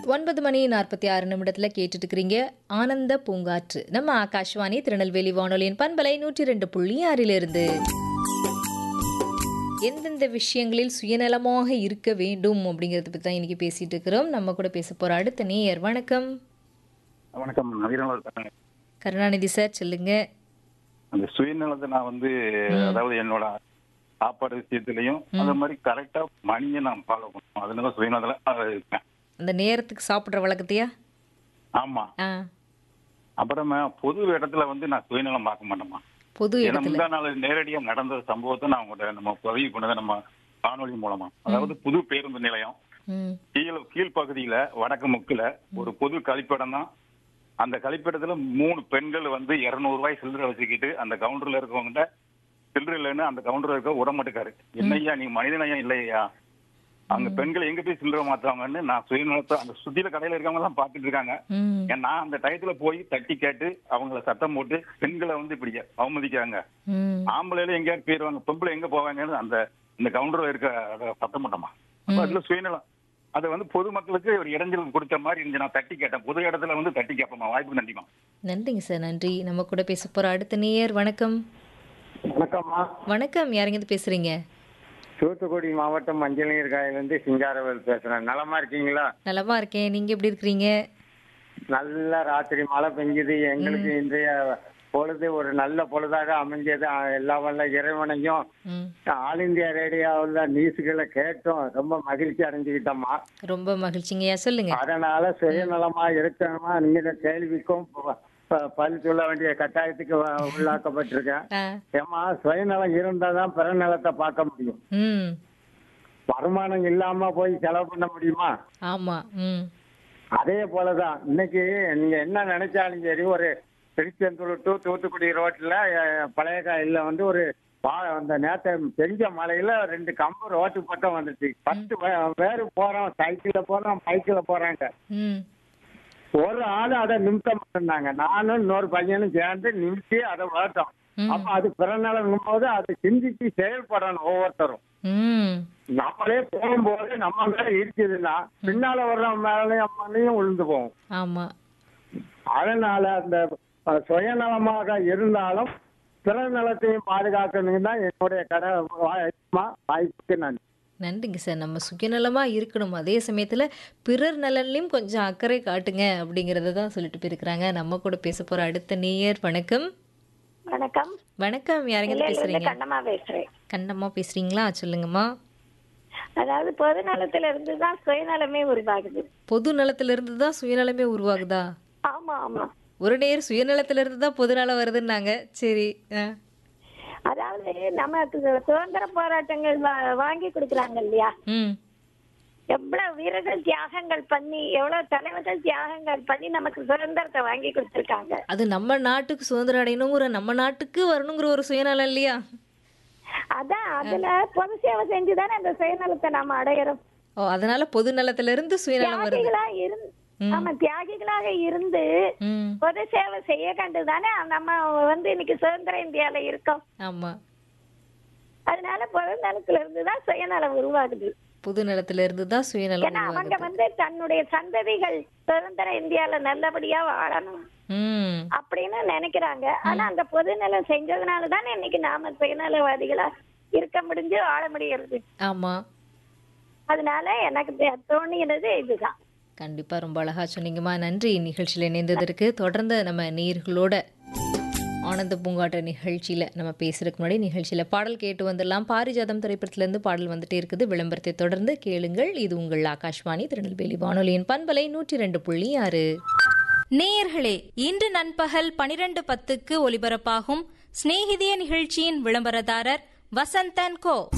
ஒன்பது மணி நாற்பத்தி ஆறு நிமிடத்தில் கேட்டுட்டு இருக்கிறீங்க ஆனந்த பூங்காற்று நம்ம ஆகாஷ்வாணி திருநெல்வேலி வானொலியின் பண்பலை நூற்றி ரெண்டு புள்ளி ஆறிலிருந்து எந்தெந்த விஷயங்களில் சுயநலமாக இருக்க வேண்டும் அப்படிங்கிறத பற்றி தான் இன்னைக்கு பேசிட்டு இருக்கிறோம் நம்ம கூட பேச போற அடுத்த நேயர் வணக்கம் வணக்கம் நவீன கருணாநிதி சார் சொல்லுங்க அந்த சுயநலத்தை நான் வந்து அதாவது என்னோட சாப்பாடு விஷயத்திலையும் அந்த மாதிரி கரெக்டா மணியை நான் ஃபாலோ பண்ணுவோம் அதனால சுயநலத்துல இருப்பேன் அந்த நேரத்துக்கு சாப்பிட்ற வழக்கத்தையா ஆமா ஆ அப்புறமா பொது இடத்துல வந்து நான் சுயநலம் பார்க்க மாட்டேமா பொது ஏன்னா இடத்துல முந்தா நாள் நேரடியா நடந்த சம்பவத்தை நான் உங்கள்கிட்ட நம்ம பதிவு பண்ணதை நம்ம காணொலி மூலமா அதாவது புது பேருந்து நிலையம் ம் கீழ் கீழ்ப்பகுதியில வடக்கு முக்குல ஒரு பொது கழிப்பிடம் தான் அந்த கழிப்பிடத்துல மூணு பெண்கள் வந்து இருநூறு ரூபாய் சில்லறை வச்சுக்கிட்டு அந்த கவுண்டர்ல இருக்கவங்க சில்லறை இல்லைன்னு அந்த கவுண்டர் இருக்க உடம்பட்டுக்காரு என்னய்யா நீ மனிதனையா இல்லையா அங்க பெண்கள் எங்க போய் சில்லறை மாத்துவாங்கன்னு நான் சுயநலத்தை அந்த சுத்தியில கடையில இருக்கவங்க எல்லாம் பாத்துட்டு இருக்காங்க ம் ஏன் நான் அந்த டயத்துல போய் தட்டி கேட்டு அவங்கள சத்தம் போட்டு பெண்களை வந்து இப்படி அவமதிக்கிறாங்க ம் ஆம்பளையில எங்கேயாவது போயிருவாங்க பொம்பளை எங்க போவாங்கன்னு அந்த இந்த கவுண்டர்ல இருக்க அத சத்தம் போட்டோமா அப்ப அதுல சுயநலம் அதை வந்து பொதுமக்களுக்கு ஒரு இடைஞ்சல் கொடுத்த மாதிரி இருந்துச்சு நான் தட்டி கேட்டேன் பொது இடத்துல வந்து தட்டி கேட்போமா வாய்ப்பு நன்றிமா நன்றிங்க சார் நன்றி நம்ம கூட பேச போற அடுத்த நேயர் வணக்கம் வணக்கம்மா வணக்கம் யாருங்க பேசுறீங்க தூத்துக்குடி மாவட்டம் மஞ்சள் நீர் காயிலிருந்து சிங்காரவேல் பேசுறேன் நலமா இருக்கீங்களா நலமா இருக்கேன் நீங்க எப்படி இருக்கிறீங்க நல்ல ராத்திரி மழை பெஞ்சுது எங்களுக்கு இன்றைய பொழுது ஒரு நல்ல பொழுதாக அமைஞ்சது அஹ் எல்லா வல்ல இறைவனையும் ம் ஆல் இந்தியா ரேடியோவில் நியூஸ்களை கேட்டோம் ரொம்ப மகிழ்ச்சி அடைஞ்சுக்கிட்டோம்மா ரொம்ப மகிழ்ச்சிங்கய்யா சொல்லுங்க அதனால சுயநலமா இருக்கணுமா நீங்க கேள்விக்கும் ப- ப- பதில் சொல்ல வேண்டிய கட்டாயத்துக்கு வ- உள்ளாக்கப்பட்டிருக்கேன் ஆ ஏமா சுயநலம் இருந்தாதான் பிறநலத்தை பார்க்க முடியும் ம் வருமானம் இல்லாம போய் செலவு பண்ண முடியுமா ஆமா ம் அதே போலதான் இன்னைக்கு நீங்க என்ன நினைச்சாலும் சரி ஒரு திருச்செந்தூர் டு தூத்துக்குடி ரோட்ல அஹ், பழைய காயில வந்து ஒரு பா- அந்த நேத்த பெஞ்ச மலையில ரெண்டு கம்பு ரோட்டு பட்டம் வந்துச்சு பத்து வே- பேரு போறோம் சைக்கிள்ல போறோம் பைக்கில் போறாங்க ம் ஒரு ஆளு அதை நிமித்தம் பண்ணாங்க நானும் இன்னொரு பையனும் சேர்ந்து நிமித்தி அதை வளர்த்தோம் ம். அப்ப அது பிறநலங்கும் போது அதை சிந்திச்சு செயல்படணும் ஒவ்வொருத்தரும் ம் நம்மளே போகும்போது நம்ம மேல இருக்குதுன்னா பின்னால வர்ற மேலையும் மேலையும் விழுந்து போகும் ஆமா அதனால அந்த அஹ், சுயநலமாக இருந்தாலும் பிற நலத்தையும் பாதுகாக்கணும் தான் என்னுடைய கடை வாய்ப்புமா- வாய்ப்புக்கு நன்றி நன்றிங்க சார் நம்ம சுயநலமா இருக்கணும் அதே சமயத்துல பிறர் நலன்லயும் கொஞ்சம் அக்கறை காட்டுங்க அப்படிங்கறத தான் சொல்லிட்டு போயிருக்கிறாங்க நம்ம கூட பேச போற அடுத்த நேயர் வணக்கம் வணக்கம் வணக்கம் யாருங்க நெல்லையில இருந்து பேசுறீங்க கண்ணம்மா பேசுறேன் கண்ணம்மா பேசுறீங்களா சொல்லுங்கம்மா அதாவது பொது நலத்துல இருந்து தான் சுயநலமே உருவாகுது பொது நலத்துல இருந்து தான் சுயநலமே உருவாகுதா ஆமா ஆமா ஒரு நேர் சுயநலத்துல இருந்து தான் பொதுநலம் வருதுன்னாங்க சரி ஆ. அதாவது நமக்கு சுதந்திர போராட்டங்கள் வா- வாங்கி கொடுக்குறாங்க இல்லையா ம் எவ்வளவு வீரர்கள் தியாகங்கள் பண்ணி எவ்வளவு தலைவர்கள் தியாகங்கள் பண்ணி நமக்கு சுதந்திரத்தை வாங்கி கொடுத்திருக்காங்க அது நம்ம நாட்டுக்கு சுதந்திரம் அடையணுங்கிற நம்ம நாட்டுக்கு வரணுங்கிற ஒரு சுயநலம் இல்லையா அதான் அதுல பொது சேவை செஞ்சுதானே அந்த சுயநலத்தை நாம அடையிறோம் ஓ அதனால பொது நலத்துல இருந்து சுயநலம் வருது தியாகிகளா இருந்து ஆமா தியாகிகளாக இருந்து ம் பொது சேவை செய்ய கண்டுதானே நம்ம வந்து இன்னைக்கு சுதந்திர இந்தியால இருக்கோம் ஆமா அதனால பொது நலத்துல இருந்து தான் சுயநலம் உருவாகுது பொது நலத்துல இருந்து தான் சுயநலம் ஏன்னா அவங்க உருவாகுது வந்து தன்னுடைய சந்ததிகள் சுதந்திர இந்தியால நல்லபடியா வாழணும் ம் அப்படின்னு நினைக்கிறாங்க ஆனா அந்த பொது நலம் செஞ்சதுனால தானே இன்னைக்கு நாம சுயநலவாதிகளா இருக்க முடிஞ்சு வாழ முடிகிறது ஆமா அதனால எனக்கு தெ- தோணியது இதுதான் கண்டிப்பா ரொம்ப அழகா சொன்னீங்கம்மா நன்றி நிகழ்ச்சியில் இணைந்ததற்கு தொடர்ந்து நம்ம நேயர்களோட ஆனந்த பூங்காட்ட நிகழ்ச்சியில நம்ம பேசுறதுக்கு முன்னாடி நிகழ்ச்சியில பாடல் கேட்டு வந்துடலாம் பாரிஜாதம் திரைப்படத்திலிருந்து பாடல் வந்துட்டே இருக்குது விளம்பரத்தை தொடர்ந்து கேளுங்கள் இது உங்கள் ஆகாஷ்வாணி திருநெல்வேலி வானொலியின் பண்பலை நூற்றி ரெண்டு புள்ளி ஆறு நேயர்களே இன்று நண்பகல் பனிரெண்டு பத்துக்கு ஒலிபரப்பாகும் சிநேகிதிய நிகழ்ச்சியின் விளம்பரதாரர் வசந்தன் கோ